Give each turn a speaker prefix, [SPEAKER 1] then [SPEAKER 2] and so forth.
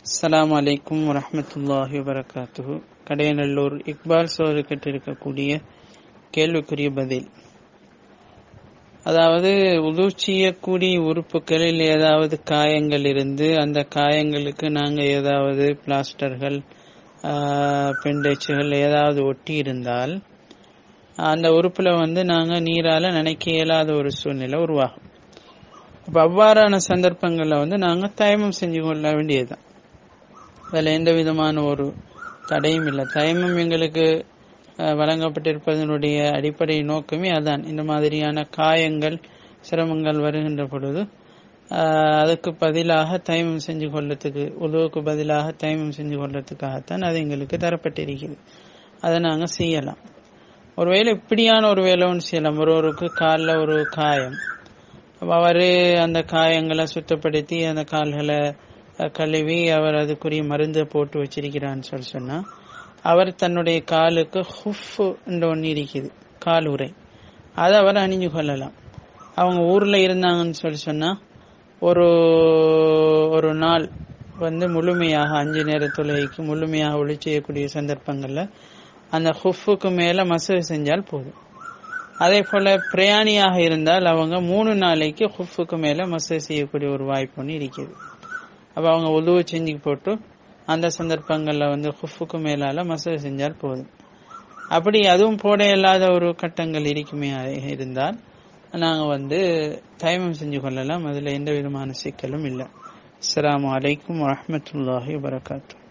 [SPEAKER 1] அஸ்ஸலாமு அலைக்கும் வரஹ்மத்துல்லாஹி வபரகாத்துஹு கடையநல்லூர் இக்பால் சோறு கேட்டிருக்கக்கூடிய கேள்விக்குரிய பதில் அதாவது உது செய்யக்கூடிய உறுப்புகளில் ஏதாவது காயங்கள் இருந்து அந்த காயங்களுக்கு நாங்கள் ஏதாவது பிளாஸ்டர்கள் பெண்டேஜுகள் ஏதாவது ஒட்டி இருந்தால் அந்த உறுப்புல வந்து நாங்கள் நீரால நினைக்க இயலாத ஒரு சூழ்நிலை உருவாகும் அப்போ அவ்வாறான சந்தர்ப்பங்களில் வந்து நாங்கள் தயமம் செஞ்சு கொள்ள வேண்டியதுதான் அதில் எந்த விதமான ஒரு தடையும் இல்லை தயமம் எங்களுக்கு வழங்கப்பட்டிருப்பதனுடைய அடிப்படை நோக்கமே அதான் இந்த மாதிரியான காயங்கள் சிரமங்கள் வருகின்ற பொழுது அதுக்கு பதிலாக தயமம் செஞ்சு கொள்ளத்துக்கு உதவுக்கு பதிலாக தயமம் செஞ்சு கொள்ளத்துக்காகத்தான் அது எங்களுக்கு தரப்பட்டிருக்கிறது அதை நாங்கள் செய்யலாம் ஒருவேளை இப்படியான ஒரு வேலை ஒன்று செய்யலாம் ஒருவருக்கு காலில் ஒரு காயம் அவர் அந்த காயங்களை சுத்தப்படுத்தி அந்த கால்களை கழுவி அவர் அதுக்குரிய மருந்தை போட்டு வச்சிருக்கிறான்னு சொல்லி சொன்னா அவர் தன்னுடைய காலுக்கு ஹுஃப் ஒன்று இருக்குது கால் உரை அதை அவர் அணிஞ்சு கொள்ளலாம் அவங்க ஊர்ல இருந்தாங்கன்னு சொல்லி சொன்னா ஒரு ஒரு நாள் வந்து முழுமையாக அஞ்சு நேர தொழுகைக்கு முழுமையாக ஒளி செய்யக்கூடிய சந்தர்ப்பங்கள்ல அந்த ஹுஃபுக்கு மேல மசூது செஞ்சால் போதும் அதே போல பிரயாணியாக இருந்தால் அவங்க மூணு நாளைக்கு ஹுஃபுக்கு மேல மசூது செய்யக்கூடிய ஒரு வாய்ப்பு ஒன்று இருக்குது அப்போ அவங்க உதவு செஞ்சு போட்டு அந்த சந்தர்ப்பங்களில் வந்து ஹுஃபுக்கு மேலால மசூது செஞ்சால் போதும் அப்படி அதுவும் போட இல்லாத ஒரு கட்டங்கள் இருக்குமே இருந்தால் நாங்கள் வந்து தயமம் செஞ்சு கொள்ளலாம் அதில் எந்த விதமான சிக்கலும் இல்லை அஸ்லாம் வலைக்கம் வரமத்துல்லாஹி வரகாத்தூ